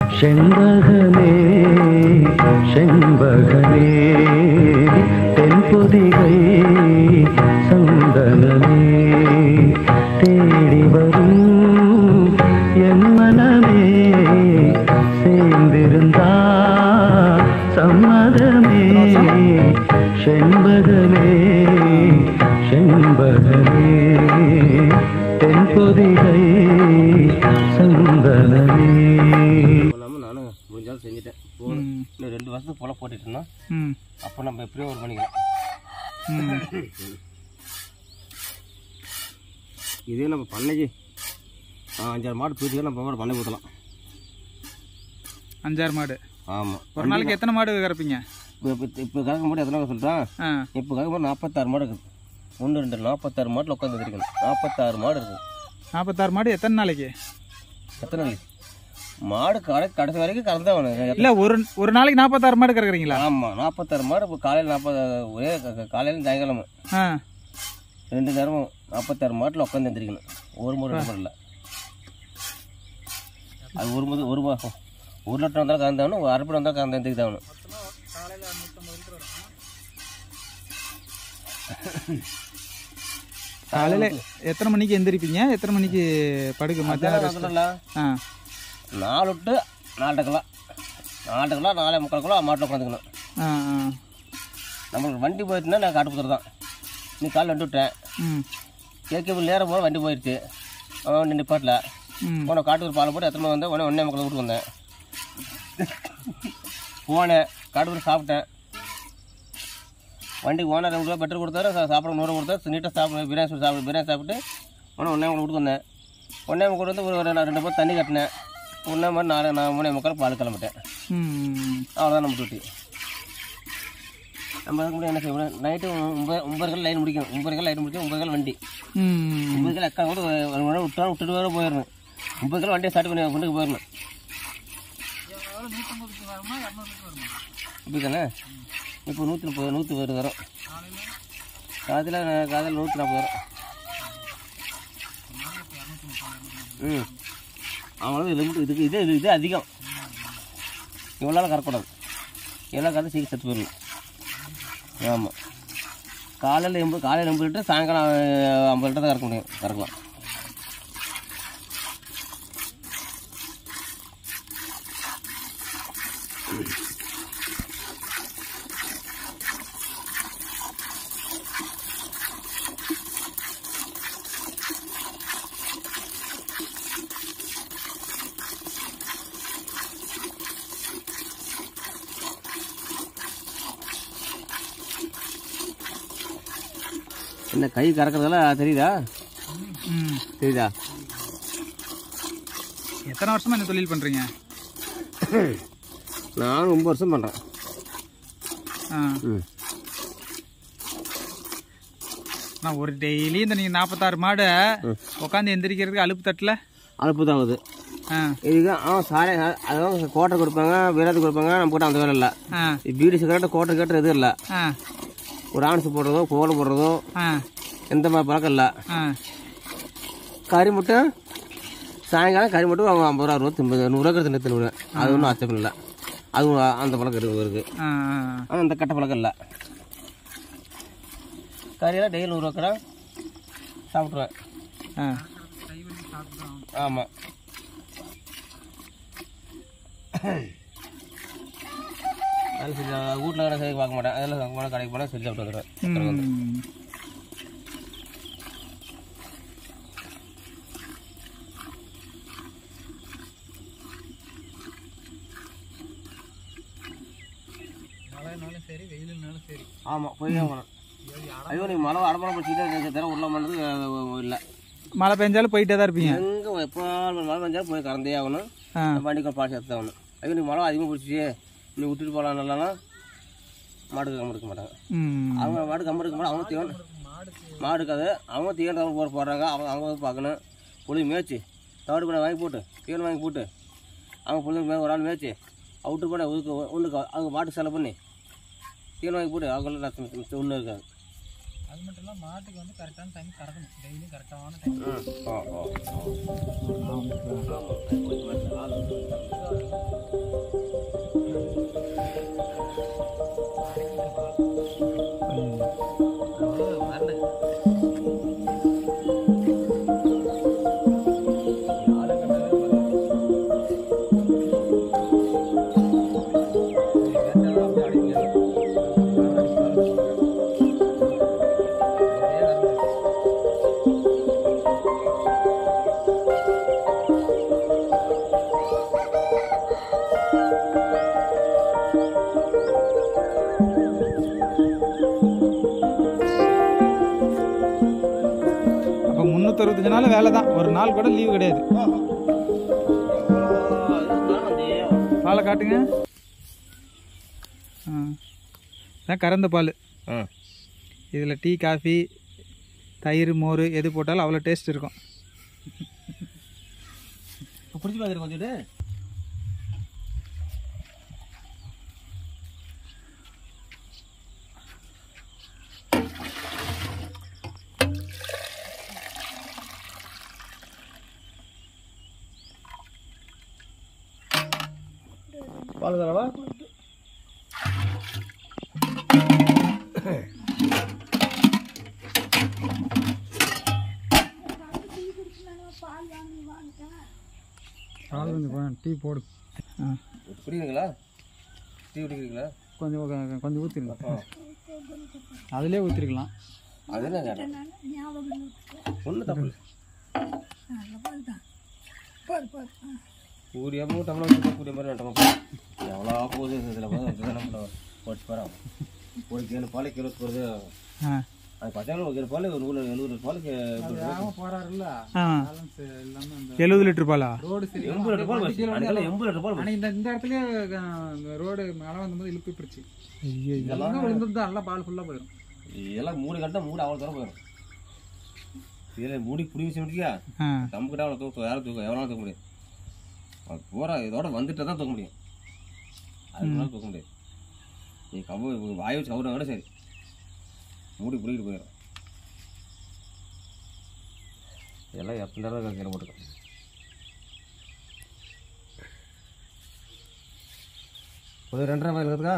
செண்பகமே செண்பகமே தென்பொதிகை சந்தனமே தேடி வரும் என் மனமே சேர்ந்திருந்தா சம்மதமே செண்பகமே செண்பகமே தென்பொதிகை சந்தனமே பண்ணாமல் நானும் முடிஞ்சாலும் செஞ்சுட்டேன் போதும் ம். இன்னும் ரெண்டு வருஷத்துக்கு போல போட்டுட்டோம்னா ம் அப்போ நம்ம எப்படியும் ஒரு பண்ணிக்கலாம் ம் இதே நம்ம பண்ணைக்கு ஆ, அஞ்சாறு மாடு தூக்கி நம்ம கூட பண்ணை ஊற்றலாம் அஞ்சாறு மாடு ஆமாம் ஒரு நாளைக்கு எத்தனை மாடு கறப்பீங்க இப்போ இப்போ இப்போ கறக்க மாடு எத்தனை சொல்லிட்டான் ஆ இப்போ கறக்க மாடு நாற்பத்தாறு மாடு இருக்குது ஒன்று ரெண்டு நாற்பத்தாறு மாட்டில் உட்காந்து இருக்கணும் நாற்பத்தாறு மாடு இருக்குது நாற்பத்தாறு மாடு எத்தனை நாளைக்கு எத்தனை நாளைக்கு மாடு கடை கடைசி வரைக்கும் கறந்து தான் வேணும் இல்லை ஒரு ஒரு நாளைக்கு நாற்பத்தாறு மாடு கறக்குறீங்களா ஆமாம் நாற்பத்தாறு மாடு இப்போ காலையில் நாற்பது ஒரே காலையில் சாயங்காலம் ஆ ரெண்டு நேரமும் நாற்பத்தாறு மாட்டில் உட்காந்து எந்திரிக்கணும் ஒரு முறை ரெண்டு முறை இல்லை அது ஒரு முது ஒரு மா- ஒரு லிட்டர் வந்தாலும் கறந்தாகணும் ஒரு அரைப்படம் வந்தாலும் கறந்து எந்திரிக்கணும் காலையில் எத்தனை மணிக்கு எந்திரிப்பீங்க எத்தனை மணிக்கு படுக்க மத்தியானம் rest? சொல்லலாம் ஆ நாலு டு நாலரை கிலோ நாலரை கிலோ நாலே முக்கால் கிலோ மாட்டில் உட்காந்துக்கணும் ஆ ஆ நம்மளுக்கு வண்டி போயிட்டுனா நான் காட்டு புத்தர் தான் நீ காலைல வண்டி விட்டேன் ம் கேட்கபிள் நேரம் போக வண்டி போயிடுச்சு அவன் வண்டி நிப்பாட்டில் ம் உன காட்டுக்கு பால் போட்டு எத்தனை வந்தேன் உடனே ஒன்றே மக்கள் வீட்டுக்கு வந்தேன் போனேன் காட்டுக்கு சாப்பிட்டேன் வண்டிக்கு ஓனர் ரெண்டு ரூபா பெட்ரோல் கொடுத்தாரு சா- சாப்பிட நூறு கொடுத்தாரு நீட்டாக சாப்பிட பிரியாணி சொல்லி சாப்பிட்டு பிரியாணி சாப்பிட்டு உடனே ஒன்றே மக்கள் வீட்டுக்கு வந்தேன் ஒன்றே மக்கள் வந்து ஒரு ஒரு ரெண்டு பேர் தண்ணி கட்டினேன் ஒன்றே மாதிரி நாலு நான் மூணே மக்கள் பால் கிளம்பிட்டேன் ம் அவ்வளோதான் நம்ம டியூட்டி நம்ம அதுக்கு முன்னாடி என்ன செய்யணும் நைட்டு ஒன்பது ஒன்பது லைன் முடிக்கணும் ஒன்பது லைன் முடிச்சு ஒன்பது வண்டி ம் ஒன்பது கிலோ அக்கா கூட ஒரு மணி நேரம் விட்டா விட்டுட்டு வர போயிடணும் முப்பது கிலோ வண்டியை ஸ்டார்ட் பண்ணி கொண்டு போயிடணும் இப்படி தானே இப்போ நூற்றி முப்பது நூற்றி வருது வரும் காதில் காதில் நூற்றி நாற்பது வரும் ம் அவங்களும் லிமிட் இதுக்கு இது இது இது அதிகம் இவ்வளோ நாள் கறக்கூடாது எவ்வளோ கறந்து சீக்கிரம் செத்து போயிடணும் ஆமாம் காலையில் எண்பது காலையில் எண்பது லிட்டர் சாயங்காலம் அஹ், ஐம்பது லிட்டர் தான் கறக்க முடியும் கறக்கலாம் என்ன கை கறக்கிறதெல்லாம் தெரியுதா ம் தெரியுதா எத்தனை வருஷமா இந்த தொழில் பண்ணுறீங்க நான் ரொம்ப வருஷம் பண்ணுறேன் ஆ ம் நான் ஒரு டெய்லி இந்த நீங்கள் நாற்பத்தாறு மாடு உட்காந்து எந்திரிக்கிறதுக்கு அலுப்பு தட்டில் அழுப்பு தான் ஆகுது ஆ இதுக்கு அவன் சாலை அதாவது கோட்டை கொடுப்பாங்க வீரத்து கொடுப்பாங்க நம்ம கூட அந்த வேலை இல்லை ஆ பீடி சிகரெட்டு கோட்டை கேட்டு எதுவும் இல்லை ஆ ஒரு ஆன்ஸ் போடுறதோ கோலம் போடுறதோ ஆ எந்த மாதிரி பழக்கம் இல்லை ஆ கறி மட்டும் சாயங்காலம் கறி மட்டும் அவங்க ஐம்பது ரூபா அறுபது ஐம்பது நூறுரூவா தின்னு தின்னுடுவேன் அது ஒன்றும் அச்சம் இல்லை அதுவும் அந்த பழக்கம் இருக்கு இருக்கு ஆ ஆனால் இந்த கட்ட பழக்கம் இல்லை கறியெல்லாம் டெய்லி நூறுரூவா கடை சாப்பிட்ருவேன் ஆ ஆமாம் அது செஞ்சு வீட்டில் கடை செய்ய பார்க்க மாட்டேன் அதெல்லாம் போனால் கடைக்கு போனால் செஞ்சு சாப்பிட்டு வந்துடுவேன் ம் ஆமாம் போய் தான் போனேன் ஐயோ நீ மழை அடம்பரம் பிடிச்சிட்டு தர உள்ள பண்ணது இல்லை மழை பெஞ்சாலும் போயிட்டே தான் இருப்பீங்க எங்கே எப்போ மழை பெஞ்சாலும் போய் கறந்தே ஆகணும் ஆ வண்டிக்கு பால் சேர்த்து தான் ஆகணும் ஐயோ நீ மழை அதிகமாக பிடிச்சி நீ விட்டுட்டு போகலாம் நல்லா மாட்டுக்கு கம்பு இருக்க மாட்டாங்க ம் அவங்க மாடு கம்பு இருக்க மாட்டாங்க அவங்க தீவனம் மாடு இருக்காது அவங்க தீவனம் கம்பு போட போடுறாங்க அவங்க அவங்க வந்து பார்க்கணும் புளி மேய்ச்சி தவிடு பண்ண வாங்கி போட்டு தீவனம் வாங்கி போட்டு அவங்க புள்ளி மே ஒரு ஆள் மேய்ச்சி அவுட்டு பண்ண ஒதுக்கு ஒன்றுக்கு அவங்க மாட்டுக்கு செலவு பண்ணி தீவனம் வாங்கி போட்டு அவங்களும் நஷ்டம் ஒன்றும் இருக்காது அது மட்டும் இல்லாமல் மாட்டுக்கு வந்து கரெக்டான டைம் கறக்கணும் டெய்லியும் கரெக்டான டைம் ம் ஆ ஆ ஆ. ஆமாம். கொஞ்சம் ஆள் அறுபத்தஞ்சு நாள் வேலை தான் ஒரு நாள் கூட லீவு கிடையாது பாலை காட்டுங்க ஆ இதான் கறந்த பால் ஆ இதில் டீ காஃபி தயிர் மோர் எது போட்டாலும் அவ்வளோ டேஸ்ட் இருக்கும் இப்போ பிடிச்சி பார்க்குறது கொஞ்சம் பால் தரவா பால் கொஞ்சம் டீ போடு ஆ குடிக்கிறீங்களா டீ குடிக்கிறீங்களா கொஞ்சம் கொ- கொஞ்சம் ஊற்றிருங்க அதிலே ஊற்றிருக்கலாம் அது என்ன கேட்டேன் ஒன்றும் தப்பு இல்லை கூடிய மூணு டம்ளர் வச்சு கூடிய மாதிரி ரெண்டு டம்ளர் எவ்வளோ போகுது இதில் போது நம்ம போட்டு போகிறோம் ஒரு கிலோ பால் கிலோ போகிறது ஆ அது பார்த்தீங்கன்னா ஒரு கிலோ பால் ஒரு நூறு எழுபது பாலுக்கு போறாருல்ல ஆ பேலன்ஸ் எல்லாமே அந்த எழுபது லிட்டர் பாலா ரோடு சரி எண்பது லிட்டர் பால் போச்சு அன்னைக்கெல்லாம் எண்பது லிட்டர் பால் போச்சு ஆனால் இந்த இந்த இடத்துல ரோடு மேலே வந்தபோது இழுப்பு பிடிச்சி இதெல்லாம் விழுந்தது நல்லா பால் ஃபுல்லாக போயிடும் இதெல்லாம் மூணு கட்டா மூணு அவ்வளோ தூரம் போயிடும் இதில் மூடி பிடிங்கி வச்சுட்டியா ஆ நமக்கிட்ட அவ்வளோ தூக்கம் யாரும் தூக்கம் எவ்வளோ தூக்க முடியும் அது பூரா இதோட வந்துட்டு தான் தூக்க முடியும் அதுக்கு மேலே தூக்க முடியாது நீ கவு வாய் வச்சு கவுற கூட சரி மூடி பிடிக்கிட்டு போயிடும் இதெல்லாம் எப்போ நேரம் கீழே போட்டுக்கோ ஒரு ரெண்டரை ரூபாய் இருக்குதுக்கா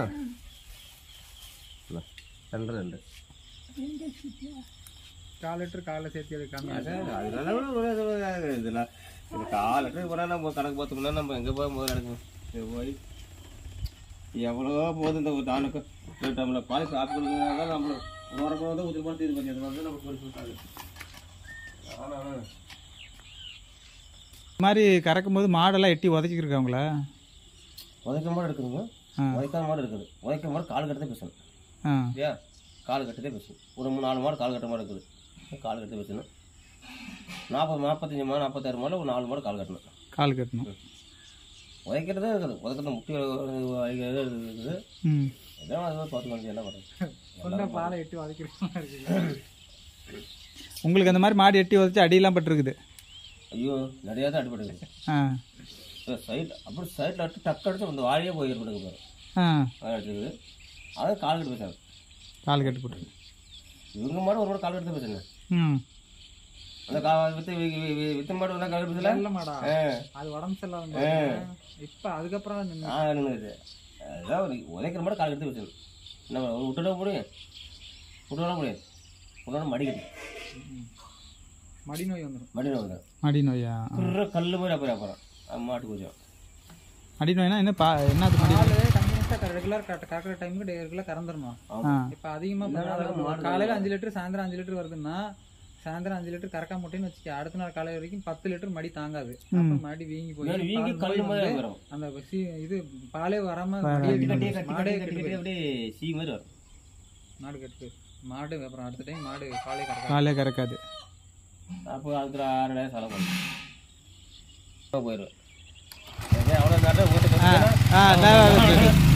ரெண்டு ரெண்டு கால் லிட்டர் காலைல சேர்த்து அது கம்மியாக அதனால ஒரு இது ஒரு இதெல்லாம் இது கால் லிட்டர் போனால் நம்ம கணக்கு பார்த்தோம்னா நம்ம எங்கே போய் முதல்ல நடக்கும் இது போய் எவ்வளோ போகுது இந்த ஒரு நாளுக்கு ஒரு டம்ளர் பால் காப்பி கொடுக்குறாங்க நம்ம ஓரமாக தான் ஊற்றி பார்த்து இது பண்ணி அது வந்து நம்ம பொறுப்பு இருக்காது ஆனால் இந்த மாதிரி கறக்கும் போது மாடெல்லாம் எட்டி உதச்சிக்கிருக்காங்களா உதைக்க மாடு இருக்குதுங்க ஆ. உதைக்காத மாடு இருக்குது உதைக்க மாடு கால் கட்டதே பேசணும் ஆ இல்லையா கால் கட்டதே பேசணும் ஒரு மூணு நாலு மாடு கால் கட்ட மாடு இருக்குது கால் கட்டதே பேசணும் நாற்பது நாற்பத்தஞ்சு மாடு நாற்பத்தாறு மாடு ஒரு நாலு மாடு கால் கட்டணும் கால் கட்டணும் உதைக்கிறதே இருக்குது உதைக்கிறது முட்டி இருக்குது ம் இதான் அது மாதிரி பார்த்து வந்து என்ன பண்ணுறது பாலை எட்டி உதைக்கிறோம் உங்களுக்கு அந்த மாதிரி மாடு எட்டி உதச்சி அடியெல்லாம் பட்டிருக்குது ஐயோ நிறையா தான் அடிபடுது ஆ சைட் அப்படி சைடில் அடிச்சு டக்கு அடிச்சு அந்த வாழையே போய் ஏற்படுங்க பாரு ஆ அது அடிச்சிருக்குது அதை கால் கட்டு பேசாது கால் கட்டு போட்டு இவங்க மாடு ஒரு மாடு கால் கட்டு பேசுங்க ம் அந்த கா வித்து வி- வி- வி- வித்து மாடு வந்தால் கால் கட்டு பேசல மாடா ஆ அது உடம்பு சரியில்லாத இப்போ அதுக்கப்புறம் நின்னு- ஆ நின்றுது அதான் ஒரு உதைக்கிற மாடு கால் கட்டு பேசணும் என்ன விட்டுட முடியும் விட்டுட முடியும் விட்டுட மடிக்கட்டு மடி நோய் வந்துடும் மடி வந்து மடி நோயா குர்ற கல் மாதிரி அப்புறம் அப்புறம் அது மாட்டு கொஞ்சம் மடி நோய்னா என்ன பா என்ன அது மடி கண்டினியூஸாக ரெகுலர் கறக்கிற டைமுக்கு ரெகுலர் கறந்துடணும் ஆமா. ஆ இப்போ அதிகமாக காலையில் அஞ்சு லிட்டர் சாயந்தரம் அஞ்சு லிட்டர் வருதுன்னா சாயந்தரம் அஞ்சு லிட்டர் கறக்க முட்டைன்னு வச்சுக்க அடுத்த நாள் காலை வரைக்கும் பத்து லிட்டர் மடி தாங்காது அப்ப மடி வீங்கி போய் மேல வீங்கி பால் கல் போய் மாதிரி வந்து வரும் அந்த சி- இது பாலே வராம அப்படியே கட்டி வீங்கி கட்டி மாடே கட்டி கெட்டு கட்டி அப்படியே சீ மாதிரி வரும் மாடு கெட்டு போயிடும். மாடு அப்புறம் அடுத்த டைம் மாடு காலே கறக்காது காலே கறக்காது அப்போ அதுக்கு ஒரு ஆறு நேரம் செலவு பண்ணும் போயிடுவேன் அவ்வளோ நேரம் ஊற்றி ஆ